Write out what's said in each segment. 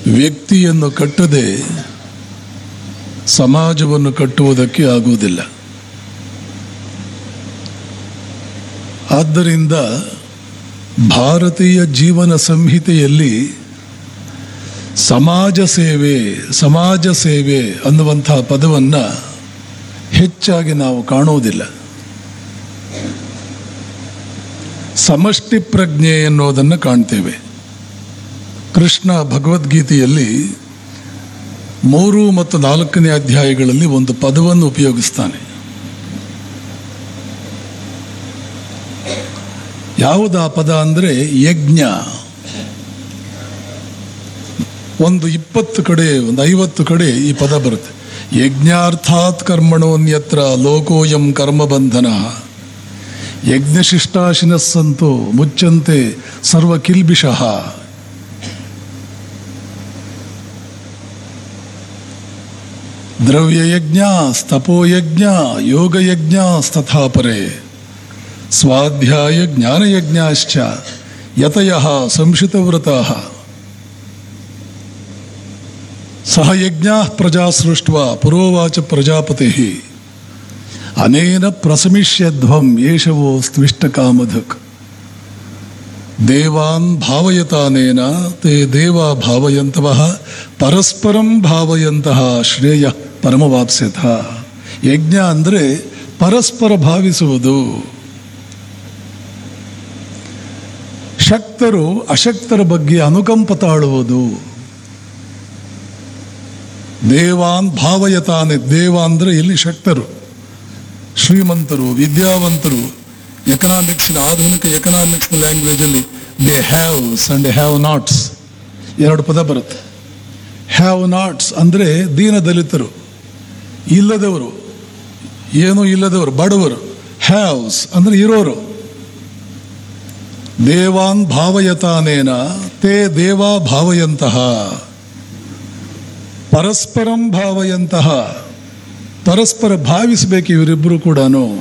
ವ್ಯಕ್ತಿಯನ್ನು ಕಟ್ಟದೆ ಸಮಾಜವನ್ನು ಕಟ್ಟುವುದಕ್ಕೆ ಆಗುವುದಿಲ್ಲ ಆದ್ದರಿಂದ ಭಾರತೀಯ ಜೀವನ ಸಂಹಿತೆಯಲ್ಲಿ ಸಮಾಜ ಸೇವೆ ಸಮಾಜ ಸೇವೆ ಅನ್ನುವಂತಹ ಪದವನ್ನು ಹೆಚ್ಚಾಗಿ ನಾವು ಕಾಣುವುದಿಲ್ಲ ಸಮಷ್ಟಿ ಪ್ರಜ್ಞೆ ಎನ್ನುವುದನ್ನು ಕಾಣ್ತೇವೆ ಕೃಷ್ಣ ಭಗವದ್ಗೀತೆಯಲ್ಲಿ ಮೂರು ಮತ್ತು ನಾಲ್ಕನೇ ಅಧ್ಯಾಯಗಳಲ್ಲಿ ಒಂದು ಪದವನ್ನು ಉಪಯೋಗಿಸ್ತಾನೆ ಯಾವುದು ಆ ಪದ ಅಂದರೆ ಯಜ್ಞ ಒಂದು ಇಪ್ಪತ್ತು ಕಡೆ ಒಂದು ಐವತ್ತು ಕಡೆ ಈ ಪದ ಬರುತ್ತೆ ಯಜ್ಞಾರ್ಥಾತ್ ಕರ್ಮಣೋನ್ಯತ್ರ ಲೋಕೋಯಂ ಕರ್ಮಬಂಧನ ಯಜ್ಞಶಿಷ್ಟಾಶಿನಸ್ಸಂತು ಮುಚ್ಚಂತೆ ಸರ್ವ ಕಿಲ್ಬಿಷಃ ದ್ರವ್ಯಯಜ್ಞ ಸ್ತಪೋಯಜ್ಞ ಯೋಗಯಜ್ಞ ತಥಾಪರೆ ಸ್ವಾಧ್ಯಾಯ ಜ್ಞಾನಯಜ್ಞಾಶ್ಚ ಯತಯ ಸಂಶಿತವ್ರತಾ ಸಹ ಯಜ್ಞ ಪ್ರಜಾ ಸೃಷ್ಟ ಪುರೋವಾಚ ಪ್ರಜಾಪತಿ ಅನೇನ ಪ್ರಸಮಿಷ್ಯಧ್ವಂ ಏಷವೋ ಸ್ತ್ವಿಷ್ಟಕಾಮಧಕ್ ದೇವಾನ್ ಭಾವಯತಾನೇನ ತೇ ದೇವಾ ಭಾವಯಂತವಃ ಪರಸ್ಪರಂ ಭಾವಯಂತಹ ಶ್ರೇಯ ಪರಮವಾಪ್ಸ್ಯಥ ಯಜ್ಞ ಅಂದರೆ ಪರಸ್ಪರ ಭಾವಿಸುವುದು ಶಕ್ತರು ಅಶಕ್ತರ ಬಗ್ಗೆ ಅನುಕಂಪ ತಾಳುವುದು ದೇವಾನ್ ಭಾವಯತಾನೆ ದೇವ ಅಂದರೆ ಇಲ್ಲಿ ಶಕ್ತರು ಶ್ರೀಮಂತರು ವಿದ್ಯಾವಂತರು ಎಕನಾಮಿಕ್ಸ್ನ ಆಧುನಿಕ ಎಕನಾಮಿಕ್ಸ್ನ ಲ್ಯಾಂಗ್ವೇಜಲ್ಲಿ they haves and have nots ಎರಡು ಪದ ಬರುತ್ತೆ ಹ್ಯಾವ್ ನಾಟ್ಸ್ ಅಂದರೆ ದೀನ ದಲಿತರು ಇಲ್ಲದವರು ಏನೂ ಇಲ್ಲದವರು ಬಡವರು ಹ್ಯಾವ್ಸ್ ಅಂದರೆ ಇರೋರು ದೇವಾನ್ ಭಾವಯತಾನೇನ ತೇ ದೇವಾ ಭಾವಯಂತಹ ಪರಸ್ಪರಂ ಭಾವಯಂತಹ ಪರಸ್ಪರ ಭಾವಿಸಬೇಕು ಇವರಿಬ್ಬರು ಕೂಡ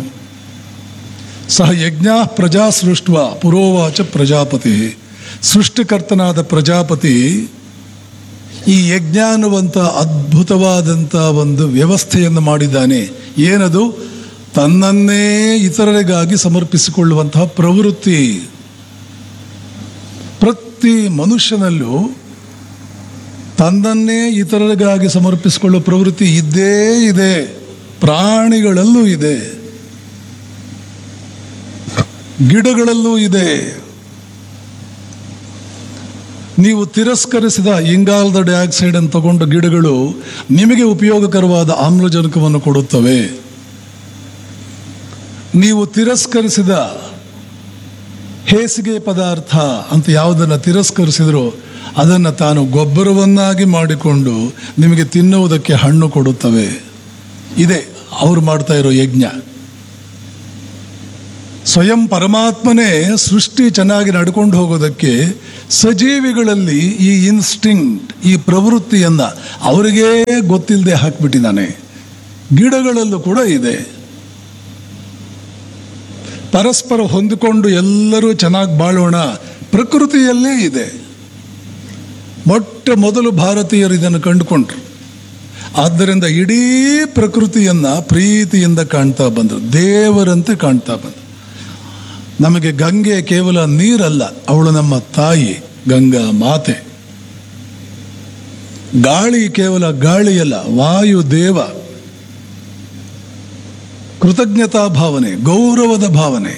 ಸಹ ಯಜ್ಞ ಪ್ರಜಾ ಸೃಷ್ಟ ಪುರೋವಾಚ ಪ್ರಜಾಪತಿ ಸೃಷ್ಟಿಕರ್ತನಾದ ಪ್ರಜಾಪತಿ ಈ ಯಜ್ಞ ಅನ್ನುವಂಥ ಅದ್ಭುತವಾದಂಥ ಒಂದು ವ್ಯವಸ್ಥೆಯನ್ನು ಮಾಡಿದ್ದಾನೆ ಏನದು ತನ್ನನ್ನೇ ಇತರರಿಗಾಗಿ ಸಮರ್ಪಿಸಿಕೊಳ್ಳುವಂತಹ ಪ್ರವೃತ್ತಿ ಪ್ರತಿ ಮನುಷ್ಯನಲ್ಲೂ ತನ್ನನ್ನೇ ಇತರರಿಗಾಗಿ ಸಮರ್ಪಿಸಿಕೊಳ್ಳುವ ಪ್ರವೃತ್ತಿ ಇದ್ದೇ ಇದೆ ಪ್ರಾಣಿಗಳಲ್ಲೂ ಇದೆ ಗಿಡಗಳಲ್ಲೂ ಇದೆ ನೀವು ತಿರಸ್ಕರಿಸಿದ ಇಂಗಾಲದ ಡೈಆಕ್ಸೈಡ್ ಅನ್ನು ತಗೊಂಡ ಗಿಡಗಳು ನಿಮಗೆ ಉಪಯೋಗಕರವಾದ ಆಮ್ಲಜನಕವನ್ನು ಕೊಡುತ್ತವೆ ನೀವು ತಿರಸ್ಕರಿಸಿದ ಹೇಸಿಗೆ ಪದಾರ್ಥ ಅಂತ ಯಾವುದನ್ನು ತಿರಸ್ಕರಿಸಿದ್ರೋ ಅದನ್ನು ತಾನು ಗೊಬ್ಬರವನ್ನಾಗಿ ಮಾಡಿಕೊಂಡು ನಿಮಗೆ ತಿನ್ನುವುದಕ್ಕೆ ಹಣ್ಣು ಕೊಡುತ್ತವೆ ಇದೆ ಅವರು ಮಾಡ್ತಾ ಇರೋ ಯಜ್ಞ ಸ್ವಯಂ ಪರಮಾತ್ಮನೇ ಸೃಷ್ಟಿ ಚೆನ್ನಾಗಿ ನಡ್ಕೊಂಡು ಹೋಗೋದಕ್ಕೆ ಸಜೀವಿಗಳಲ್ಲಿ ಈ ಇನ್ಸ್ಟಿಂಕ್ಟ್ ಈ ಪ್ರವೃತ್ತಿಯನ್ನ ಅವರಿಗೇ ಗೊತ್ತಿಲ್ಲದೆ ಹಾಕ್ಬಿಟ್ಟಿದ್ದಾನೆ ಗಿಡಗಳಲ್ಲೂ ಕೂಡ ಇದೆ ಪರಸ್ಪರ ಹೊಂದಿಕೊಂಡು ಎಲ್ಲರೂ ಚೆನ್ನಾಗಿ ಬಾಳೋಣ ಪ್ರಕೃತಿಯಲ್ಲೇ ಇದೆ ಮೊಟ್ಟ ಮೊದಲು ಭಾರತೀಯರು ಇದನ್ನು ಕಂಡುಕೊಂಡ್ರು ಆದ್ದರಿಂದ ಇಡೀ ಪ್ರಕೃತಿಯನ್ನ ಪ್ರೀತಿಯಿಂದ ಕಾಣ್ತಾ ಬಂದರು ದೇವರಂತೆ ಕಾಣ್ತಾ ಬಂದರು ನಮಗೆ ಗಂಗೆ ಕೇವಲ ನೀರಲ್ಲ ಅವಳು ನಮ್ಮ ತಾಯಿ ಗಂಗಾ ಮಾತೆ ಗಾಳಿ ಕೇವಲ ಗಾಳಿಯಲ್ಲ ವಾಯು ದೇವ ಕೃತಜ್ಞತಾ ಭಾವನೆ ಗೌರವದ ಭಾವನೆ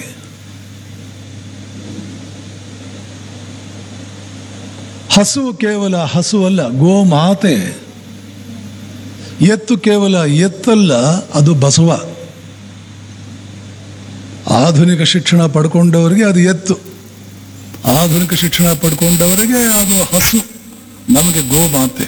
ಹಸು ಕೇವಲ ಹಸು ಅಲ್ಲ ಗೋಮಾತೆ ಎತ್ತು ಕೇವಲ ಎತ್ತಲ್ಲ ಅದು ಬಸವ ಆಧುನಿಕ ಶಿಕ್ಷಣ ಪಡ್ಕೊಂಡವರಿಗೆ ಅದು ಎತ್ತು ಆಧುನಿಕ ಶಿಕ್ಷಣ ಪಡ್ಕೊಂಡವರಿಗೆ ಅದು ಹಸು ನಮಗೆ ಗೋಮಾತೆ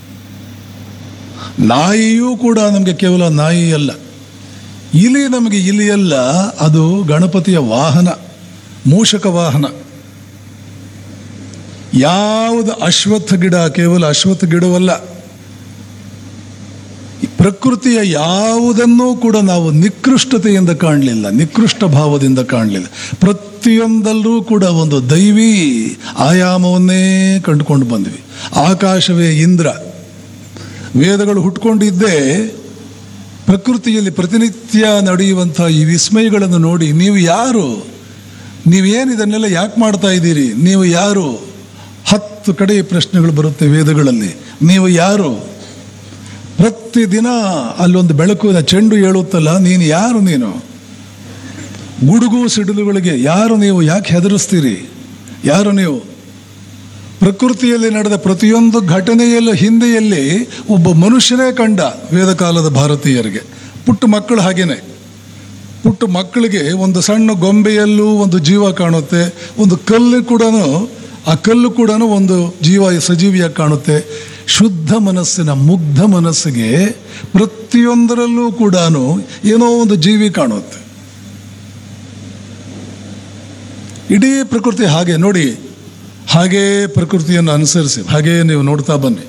ನಾಯಿಯೂ ಕೂಡ ನಮಗೆ ಕೇವಲ ನಾಯಿ ಅಲ್ಲ ಇಲಿ ನಮಗೆ ಇಲಿಯಲ್ಲ ಅದು ಗಣಪತಿಯ ವಾಹನ ಮೂಷಕ ವಾಹನ ಯಾವುದು ಅಶ್ವತ್ಥ ಗಿಡ ಕೇವಲ ಅಶ್ವತ್ಥ ಗಿಡವಲ್ಲ ಈ ಪ್ರಕೃತಿಯ ಯಾವುದನ್ನೂ ಕೂಡ ನಾವು ನಿಕೃಷ್ಟತೆಯಿಂದ ಕಾಣಲಿಲ್ಲ ನಿಕೃಷ್ಟ ಭಾವದಿಂದ ಕಾಣಲಿಲ್ಲ ಪ್ರತಿ ಪ್ರತಿಯೊಂದಲ್ಲೂ ಕೂಡ ಒಂದು ದೈವಿ ಆಯಾಮವನ್ನೇ ಕಂಡುಕೊಂಡು ಬಂದ್ವಿ ಆಕಾಶವೇ ಇಂದ್ರ ವೇದಗಳು ಹುಟ್ಕೊಂಡಿದ್ದೇ ಪ್ರಕೃತಿಯಲ್ಲಿ ಪ್ರತಿನಿತ್ಯ ನಡೆಯುವಂಥ ಈ ವಿಸ್ಮಯಗಳನ್ನು ನೋಡಿ ನೀವು ಯಾರು ನೀವೇನು ಇದನ್ನೆಲ್ಲ ಯಾಕೆ ಮಾಡ್ತಾ ಇದ್ದೀರಿ ನೀವು ಯಾರು ಹತ್ತು ಕಡೆ ಈ ಪ್ರಶ್ನೆಗಳು ಬರುತ್ತೆ ವೇದಗಳಲ್ಲಿ ನೀವು ಯಾರು ಪ್ರತಿದಿನ ಅಲ್ಲೊಂದು ಬೆಳಕು ಚೆಂಡು ಹೇಳುತ್ತಲ್ಲ ನೀನು ಯಾರು ನೀನು ಗುಡುಗು ಸಿಡಿಲುಗಳಿಗೆ ಯಾರು ನೀವು ಯಾಕೆ ಹೆದರಿಸ್ತೀರಿ ಯಾರು ನೀವು ಪ್ರಕೃತಿಯಲ್ಲಿ ನಡೆದ ಪ್ರತಿಯೊಂದು ಘಟನೆಯಲ್ಲೂ ಹಿಂದೆಯಲ್ಲಿ ಒಬ್ಬ ಮನುಷ್ಯನೇ ಕಂಡ ವೇದಕಾಲದ ಭಾರತೀಯರಿಗೆ ಪುಟ್ಟ ಮಕ್ಕಳು ಹಾಗೇನೆ ಪುಟ್ಟ ಮಕ್ಕಳಿಗೆ ಒಂದು ಸಣ್ಣ ಗೊಂಬೆಯಲ್ಲೂ ಒಂದು ಜೀವ ಕಾಣುತ್ತೆ ಒಂದು ಕಲ್ಲು ಕೂಡ ಆ ಕಲ್ಲು ಕೂಡ ಒಂದು ಜೀವ ಸಜೀವಿಯಾಗಿ ಕಾಣುತ್ತೆ ಶುದ್ಧ ಮನಸ್ಸಿನ ಮುಗ್ಧ ಮನಸ್ಸಿಗೆ ಪ್ರತಿಯೊಂದರಲ್ಲೂ ಕೂಡ ಏನೋ ಒಂದು ಜೀವಿ ಕಾಣುತ್ತೆ ಇಡೀ ಪ್ರಕೃತಿ ಹಾಗೆ ನೋಡಿ ಹಾಗೇ ಪ್ರಕೃತಿಯನ್ನು ಅನುಸರಿಸಿ ಹಾಗೇ ನೀವು ನೋಡ್ತಾ ಬನ್ನಿ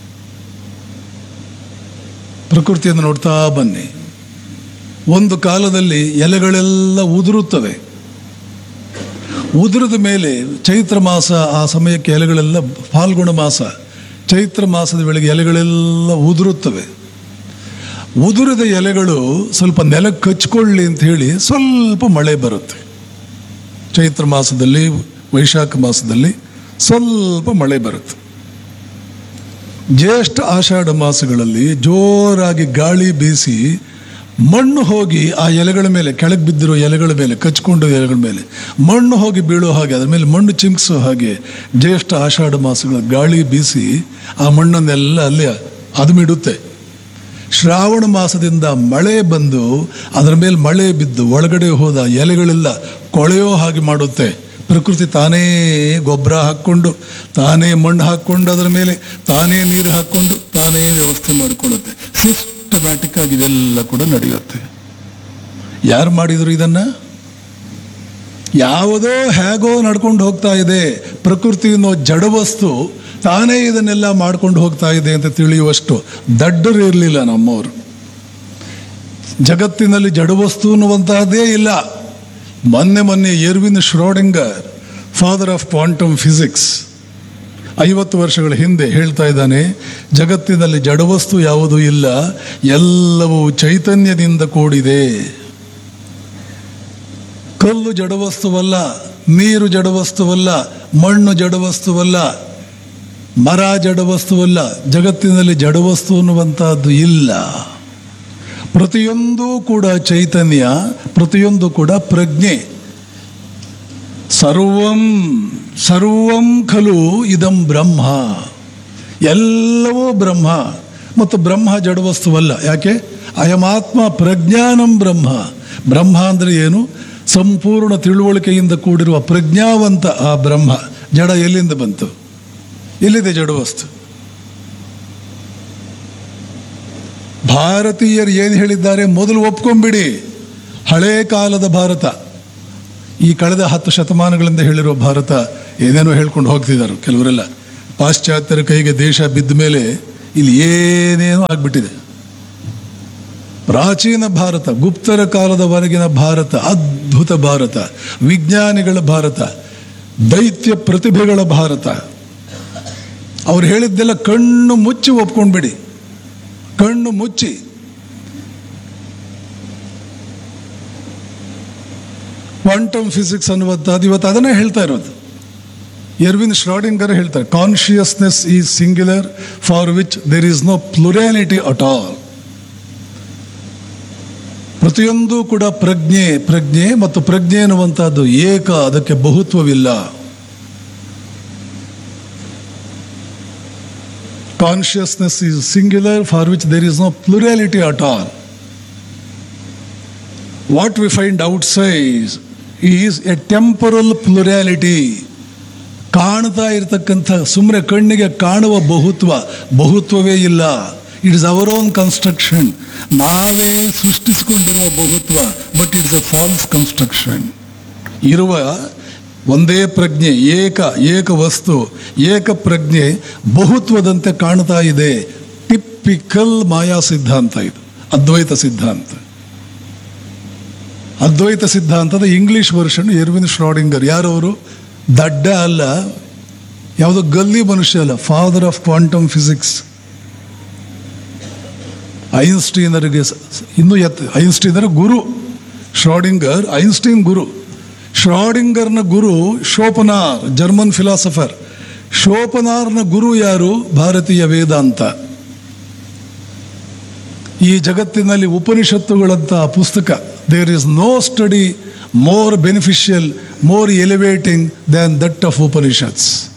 ಪ್ರಕೃತಿಯನ್ನು ನೋಡ್ತಾ ಬನ್ನಿ ಒಂದು ಕಾಲದಲ್ಲಿ ಎಲೆಗಳೆಲ್ಲ ಉದುರುತ್ತವೆ ಉದುರಿದ ಮೇಲೆ ಚೈತ್ರ ಮಾಸ ಆ ಸಮಯಕ್ಕೆ ಎಲೆಗಳೆಲ್ಲ ಫಾಲ್ಗುಣ ಮಾಸ ಚೈತ್ರ ಮಾಸದ ವೇಳೆಗೆ ಎಲೆಗಳೆಲ್ಲ ಉದುರುತ್ತವೆ ಉದುರಿದ ಎಲೆಗಳು ಸ್ವಲ್ಪ ನೆಲಕ್ಕೆ ಕಚ್ಕೊಳ್ಳಿ ಅಂತ ಹೇಳಿ ಸ್ವಲ್ಪ ಮಳೆ ಬರುತ್ತೆ ಚೈತ್ರ ಮಾಸದಲ್ಲಿ ವೈಶಾಖ ಮಾಸದಲ್ಲಿ ಸ್ವಲ್ಪ ಮಳೆ ಬರುತ್ತೆ ಜ್ಯೇಷ್ಠ ಆಷಾಢ ಮಾಸಗಳಲ್ಲಿ ಜೋರಾಗಿ ಗಾಳಿ ಬೀಸಿ ಮಣ್ಣು ಹೋಗಿ ಆ ಎಲೆಗಳ ಮೇಲೆ ಕೆಳಗೆ ಬಿದ್ದಿರೋ ಎಲೆಗಳ ಮೇಲೆ ಕಚ್ಕೊಂಡು ಎಲೆಗಳ ಮೇಲೆ ಮಣ್ಣು ಹೋಗಿ ಬೀಳೋ ಹಾಗೆ ಅದ್ರ ಮೇಲೆ ಮಣ್ಣು ಚಿಮ್ಕಿಸೋ ಹಾಗೆ ಜ್ಯೇಷ್ಠ ಆಷಾಢ ಮಾಸಗಳ ಗಾಳಿ ಬೀಸಿ ಆ ಮಣ್ಣನ್ನೆಲ್ಲ ಅಲ್ಲಿ ಅದುಮಿಡುತ್ತೆ ಶ್ರಾವಣ ಮಾಸದಿಂದ ಮಳೆ ಬಂದು ಅದರ ಮೇಲೆ ಮಳೆ ಬಿದ್ದು ಒಳಗಡೆ ಹೋದ ಎಲೆಗಳೆಲ್ಲ ಕೊಳೆಯೋ ಹಾಗೆ ಮಾಡುತ್ತೆ ಪ್ರಕೃತಿ ತಾನೇ ಗೊಬ್ಬರ ಹಾಕ್ಕೊಂಡು ತಾನೇ ಮಣ್ಣು ಹಾಕ್ಕೊಂಡು ಅದರ ಮೇಲೆ ತಾನೇ ನೀರು ಹಾಕ್ಕೊಂಡು ತಾನೇ ವ್ಯವಸ್ಥೆ ಮಾಡಿಕೊಳ್ಳುತ್ತೆ ಸಿಸ್ಟಮ್ಯಾಟಿಕ್ ಆಗಿ ಇದೆಲ್ಲ ಕೂಡ ನಡೆಯುತ್ತೆ ಯಾರು ಮಾಡಿದ್ರು ಇದನ್ನ ಯಾವುದೋ ಹೇಗೋ ನಡ್ಕೊಂಡು ಹೋಗ್ತಾ ಇದೆ ಪ್ರಕೃತಿ ಅನ್ನೋ ಜಡವಸ್ತು ತಾನೇ ಇದನ್ನೆಲ್ಲ ಮಾಡ್ಕೊಂಡು ಹೋಗ್ತಾ ಇದೆ ಅಂತ ತಿಳಿಯುವಷ್ಟು ದಡ್ಡರು ಇರಲಿಲ್ಲ ನಮ್ಮವರು ಜಗತ್ತಿನಲ್ಲಿ ಜಡವಸ್ತು ಅನ್ನುವಂತಹದ್ದೇ ಇಲ್ಲ ಮೊನ್ನೆ ಮೊನ್ನೆ Erwin Schrodinger father of quantum physics ಐವತ್ತು ವರ್ಷಗಳ ಹಿಂದೆ ಹೇಳ್ತಾ ಇದ್ದಾನೆ ಜಗತ್ತಿನಲ್ಲಿ ಜಡವಸ್ತು ಯಾವುದೂ ಇಲ್ಲ ಎಲ್ಲವೂ ಚೈತನ್ಯದಿಂದ ಕೂಡಿದೆ ಕಲ್ಲು ಜಡವಸ್ತುವಲ್ಲ ನೀರು ಜಡವಸ್ತುವಲ್ಲ ಮಣ್ಣು ಜಡವಸ್ತುವಲ್ಲ ಮರ ಜಡವಸ್ತುವಲ್ಲ ಜಗತ್ತಿನಲ್ಲಿ ಜಡವಸ್ತು ಅನ್ನುವಂತಹದ್ದು ಇಲ್ಲ ಪ್ರತಿಯೊಂದು ಕೂಡ ಚೈತನ್ಯ ಪ್ರತಿಯೊಂದು ಕೂಡ ಪ್ರಜ್ಞೆ ಸರ್ವಂ ಸರ್ವಂ ಖಲು ಇದಂ ಬ್ರಹ್ಮ ಎಲ್ಲವೂ ಬ್ರಹ್ಮ ಮತ್ತು ಬ್ರಹ್ಮ ಜಡವಸ್ತುವಲ್ಲ ಯಾಕೆ ಅಯಮಾತ್ಮ ಪ್ರಜ್ಞಾನಂ ಬ್ರಹ್ಮ ಬ್ರಹ್ಮ ಅಂದರೆ ಏನು ಸಂಪೂರ್ಣ ತಿಳುವಳಿಕೆಯಿಂದ ಕೂಡಿರುವ ಪ್ರಜ್ಞಾವಂತ ಆ ಬ್ರಹ್ಮ ಜಡ ಎಲ್ಲಿಂದ ಬಂತು ಎಲ್ಲಿದೆ ಜಡವಸ್ತು ಭಾರತೀಯರು ಏನು ಹೇಳಿದ್ದಾರೆ ಮೊದಲು ಒಪ್ಕೊಂಬಿಡಿ ಹಳೇ ಕಾಲದ ಭಾರತ ಈ ಕಳೆದ ಹತ್ತು ಶತಮಾನಗಳಿಂದ ಹೇಳಿರೋ ಭಾರತ ಏನೇನೋ ಹೇಳ್ಕೊಂಡು ಹೋಗ್ತಿದ್ದಾರೆ ಕೆಲವರೆಲ್ಲ ಪಾಶ್ಚಾತ್ಯರ ಕೈಗೆ ದೇಶ ಬಿದ್ದ ಮೇಲೆ ಇಲ್ಲಿ ಏನೇನೋ ಆಗ್ಬಿಟ್ಟಿದೆ ಪ್ರಾಚೀನ ಭಾರತ ಗುಪ್ತರ ಕಾಲದವರೆಗಿನ ಭಾರತ ಅದ್ಭುತ ಭಾರತ ವಿಜ್ಞಾನಿಗಳ ಭಾರತ ದೈತ್ಯ ಪ್ರತಿಭೆಗಳ ಭಾರತ ಅವ್ರು ಹೇಳಿದ್ದೆಲ್ಲ ಕಣ್ಣು ಮುಚ್ಚಿ ಒಪ್ಕೊಂಡ್ಬಿಡಿ ಕಣ್ಣು ಮುಚ್ಚಿ ಕ್ವಾಂಟಮ್ ಫಿಸಿಕ್ಸ್ ಅನ್ನುವಂಥದ್ದು ಇವತ್ತು ಅದನ್ನೇ ಹೇಳ್ತಾ ಇರೋದು ಎರ್ವಿನ್ ಶ್ರಾಡಿಂಗರ್ ಹೇಳ್ತಾರೆ consciousness is singular for which there is no plurality at all ಪ್ರತಿಯೊಂದು ಕೂಡ ಪ್ರಜ್ಞೆ ಪ್ರಜ್ಞೆ ಮತ್ತು ಪ್ರಜ್ಞೆ ಅನ್ನುವಂಥದ್ದು ಏಕ ಅದಕ್ಕೆ ಬಹುತ್ವವಿಲ್ಲ consciousness is singular for which there is no plurality at all what we find outside is a temporal plurality ಕಾಣ್ತಾ ಇರತಕ್ಕಂಥ ಸುಮ್ಮನೆ ಕಣ್ಣಿಗೆ ಕಾಣುವ ಬಹುತ್ವ ಬಹುತ್ವವೇ ಇಲ್ಲ it is our own construction ನಾವೇ ಸೃಷ್ಟಿಸಿಕೊಂಡಿರುವ ಬಹುತ್ವ but it's a false construction ಇರುವ ಒಂದೇ ಪ್ರಜ್ಞೆ ಏಕ ಏಕ ವಸ್ತು ಏಕ ಪ್ರಜ್ಞೆ ಬಹುತ್ವದಂತೆ ಕಾಣ್ತಾ ಇದೆ ಟಿಪ್ಪಿಕಲ್ ಮಾಯಾ ಸಿದ್ಧಾಂತ ಇದು ಅದ್ವೈತ ಸಿದ್ಧಾಂತ ಅದ್ವೈತ ಸಿದ್ಧಾಂತದ ಇಂಗ್ಲಿಷ್ ವರ್ಷನ್ ಎರ್ವಿನ್ ಶ್ರಾಡಿಂಗರ್ ಯಾರವರು ದಡ್ಡ ಅಲ್ಲ ಯಾವುದೋ ಗಲ್ಲಿ ಮನುಷ್ಯ ಅಲ್ಲ ಫಾದರ್ ಆಫ್ ಕ್ವಾಂಟಮ್ ಫಿಸಿಕ್ಸ್ ಐನ್ಸ್ಟೀನರಿಗೆ ಸ- ಸ- ಇನ್ನೂ ಎತ್ ಐನ್ಸ್ಟೀನರ ಗುರು ಶ್ರಾಡಿಂಗರ್ ಐನ್ಸ್ಟೀನ್ ಗುರು ಶ್ರಾಡಿಂಗರ್ನ ಗುರು ಶೋಪನಾರ್ ಜರ್ಮನ್ ಫಿಲಾಸಫರ್ ಶೋಪನಾರ್ನ ಗುರು ಯಾರು ಭಾರತೀಯ ವೇದಾಂತ ಈ ಜಗತ್ತಿನಲ್ಲಿ ಉಪನಿಷತ್ತುಗಳಂತ ಪುಸ್ತಕ there is no study more beneficial more elevating than that of Upanishads